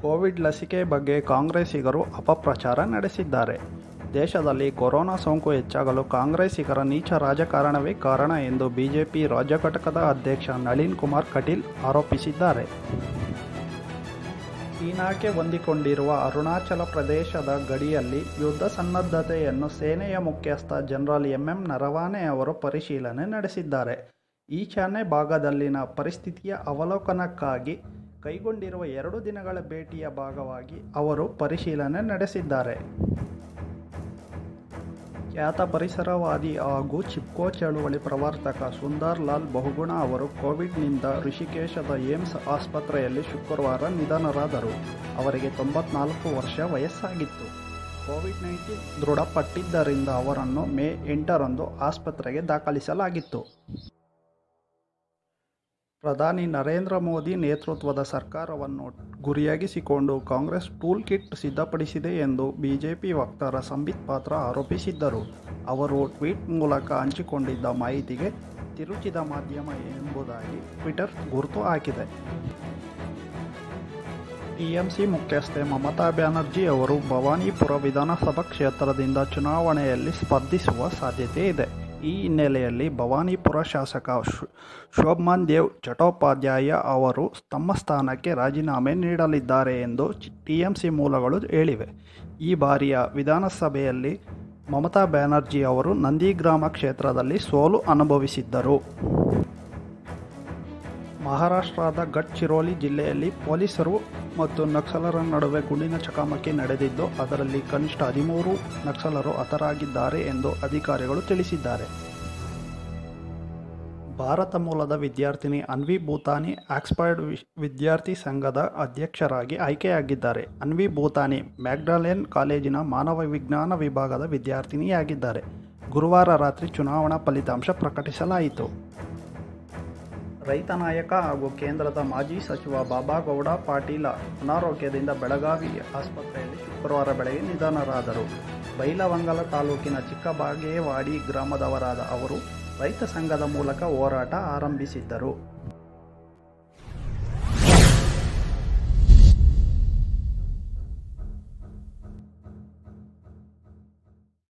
Covid ಲಸಿಕೆ ಬಗ್ಗೆ ಕಾಂಗ್ರೆಸ್ಸಿಗರು ಅಪಪ್ರಚಾರ ನಡೆಸಿದ್ದಾರೆ ದೇಶದಲ್ಲಿ ಕೊರೋನಾ ಸೋಂಕು ಹೆಚ್ಚಾಗಲು ಕಾಂಗ್ರೆಸ್ಸಿಗರ ನೀಚ ರಾಜಕಾರಣವೇ ಕಾರಣ ಎಂದು ಬಿಜೆಪಿ ರಾಜ್ಯ ಘಟಕದ ಅಧ್ಯಕ್ಷ ನಳಿನ್ ಕುಮಾರ್ ಕಟೀಲ್ ಆರೋಪಿಸಿದ್ದಾರೆ ಚೀನಾಕ್ಕೆ ಹೊಂದಿಕೊಂಡಿರುವ ಅರುಣಾಚಲ ಪ್ರದೇಶದ ಗಡಿಯಲ್ಲಿ ಯುದ್ಧ ಸನ್ನದ್ಧತೆಯನ್ನು ಸೇನೆಯ ಮುಖ್ಯಸ್ಥ ಜನರಲ್ ಎಂಎಂ ನರವಾನೆ ಅವರು ಪರಿಶೀಲನೆ ನಡೆಸಿದ್ದಾರೆ ಈಶಾನ್ಯ ಭಾಗದಲ್ಲಿನ ಪರಿಸ್ಥಿತಿಯ ಅವಲೋಕನಕ್ಕಾಗಿ ಕೈಗೊಂಡಿರುವ ಎರಡು ದಿನಗಳ ಭೇಟಿಯ ಭಾಗವಾಗಿ ಅವರು ಪರಿಶೀಲನೆ ನಡೆಸಿದ್ದಾರೆ ಖ್ಯಾತ ಪರಿಸರವಾದಿ ಹಾಗೂ ಚಿಪ್ಕೋ ಚಳುವಳಿ ಪ್ರವರ್ತಕ ಸುಂದರ್ ಲಾಲ್ ಬಹುಗುಣ ಅವರು ಕೋವಿಡ್ನಿಂದ ಋಷಿಕೇಶದ ಏಮ್ಸ್ ಆಸ್ಪತ್ರೆಯಲ್ಲಿ ಶುಕ್ರವಾರ ನಿಧನರಾದರು ಅವರಿಗೆ ತೊಂಬತ್ನಾಲ್ಕು ವರ್ಷ ವಯಸ್ಸಾಗಿತ್ತು ಕೋವಿಡ್ ನೈನ್ಟೀನ್ ದೃಢಪಟ್ಟಿದ್ದರಿಂದ ಅವರನ್ನು ಮೇ ಎಂಟರಂದು ಆಸ್ಪತ್ರೆಗೆ ದಾಖಲಿಸಲಾಗಿತ್ತು ಪ್ರಧಾನಿ ನರೇಂದ್ರ ಮೋದಿ ನೇತೃತ್ವದ ಸರ್ಕಾರವನ್ನು ಗುರಿಯಾಗಿಸಿಕೊಂಡು ಕಾಂಗ್ರೆಸ್ ಟೂಲ್ ಕಿಟ್ ಸಿದ್ಧಪಡಿಸಿದೆ ಎಂದು ಬಿಜೆಪಿ ವಕ್ತಾರ ಸಂಬಿತ್ ಪಾತ್ರ ಆರೋಪಿಸಿದ್ದರು ಅವರು ಟ್ವೀಟ್ ಮೂಲಕ ಹಂಚಿಕೊಂಡಿದ್ದ ಮಾಹಿತಿಗೆ ತಿರುಚಿದ ಮಾಧ್ಯಮ ಎಂಬುದಾಗಿ ಟ್ವಿಟರ್ ಗುರುತು ಹಾಕಿದೆ ಟಿಎಂಸಿ ಮುಖ್ಯಸ್ಥೆ ಮಮತಾ ಬ್ಯಾನರ್ಜಿ ಅವರು ಭವಾನಿಪುರ ವಿಧಾನಸಭಾ ಕ್ಷೇತ್ರದಿಂದ ಚುನಾವಣೆಯಲ್ಲಿ ಸ್ಪರ್ಧಿಸುವ ಸಾಧ್ಯತೆ ಇದೆ ಈ ಹಿನ್ನೆಲೆಯಲ್ಲಿ ಭವಾನಿಪುರ ಶಾಸಕ ಶೋಭ್ಮಾನ್ ದೇವ್ ಚಟ್ಟೋಪಾಧ್ಯಾಯ ಅವರು ತಮ್ಮ ಸ್ಥಾನಕ್ಕೆ ರಾಜೀನಾಮೆ ನೀಡಲಿದ್ದಾರೆ ಎಂದು ಟಿಎಂಸಿ ಮೂಲಗಳು ಹೇಳಿವೆ ಈ ಬಾರಿಯ ವಿಧಾನಸಭೆಯಲ್ಲಿ ಮಮತಾ ಬ್ಯಾನರ್ಜಿ ಅವರು ನಂದಿಗ್ರಾಮ ಕ್ಷೇತ್ರದಲ್ಲಿ ಸೋಲು ಅನುಭವಿಸಿದ್ದರು ಮಹಾರಾಷ್ಟ್ರದ ಗಡ್ಚಿರೋಲಿ ಜಿಲ್ಲೆಯಲ್ಲಿ ಪೊಲೀಸರು ಮತ್ತು ನಕ್ಸಲರ ನಡುವೆ ಗುಂಡಿನ ಚಕಮಕಿ ನಡೆದಿದ್ದು ಅದರಲ್ಲಿ ಕನಿಷ್ಠ ಹದಿಮೂರು ನಕ್ಸಲರು ಹತರಾಗಿದ್ದಾರೆ ಎಂದು ಅಧಿಕಾರಿಗಳು ತಿಳಿಸಿದ್ದಾರೆ ಭಾರತ ಮೂಲದ ವಿದ್ಯಾರ್ಥಿನಿ ಅನ್ವಿ ಭೂತಾನಿ ಆಕ್ಸ್ಫರ್ಡ್ ವಿದ್ಯಾರ್ಥಿ ಸಂಘದ ಅಧ್ಯಕ್ಷರಾಗಿ ಆಯ್ಕೆಯಾಗಿದ್ದಾರೆ ಅನ್ವಿ ಭೂತಾನಿ ಮ್ಯಾಗ್ಡಲೆನ್ ಕಾಲೇಜಿನ ಮಾನವ ವಿಜ್ಞಾನ ವಿಭಾಗದ ವಿದ್ಯಾರ್ಥಿನಿಯಾಗಿದ್ದಾರೆ ಗುರುವಾರ ರಾತ್ರಿ ಚುನಾವಣಾ ಫಲಿತಾಂಶ ಪ್ರಕಟಿಸಲಾಯಿತು ರೈತ ನಾಯಕ ಹಾಗೂ ಕೇಂದ್ರದ ಮಾಜಿ ಸಚಿವ ಬಾಬಾಗೌಡ ಪಾಟೀಲ ಅನಾರೋಗ್ಯದಿಂದ ಬೆಳಗಾವಿ ಆಸ್ಪತ್ರೆಯಲ್ಲಿ ಶುಕ್ರವಾರ ಬೆಳಗ್ಗೆ ನಿಧನರಾದರು ಬೈಲವಂಗಲ ತಾಲೂಕಿನ ಚಿಕ್ಕಬಾಗೇವಾಡಿ ಗ್ರಾಮದವರಾದ ಅವರು ರೈತ ಸಂಘದ ಮೂಲಕ ಹೋರಾಟ ಆರಂಭಿಸಿದ್ದರು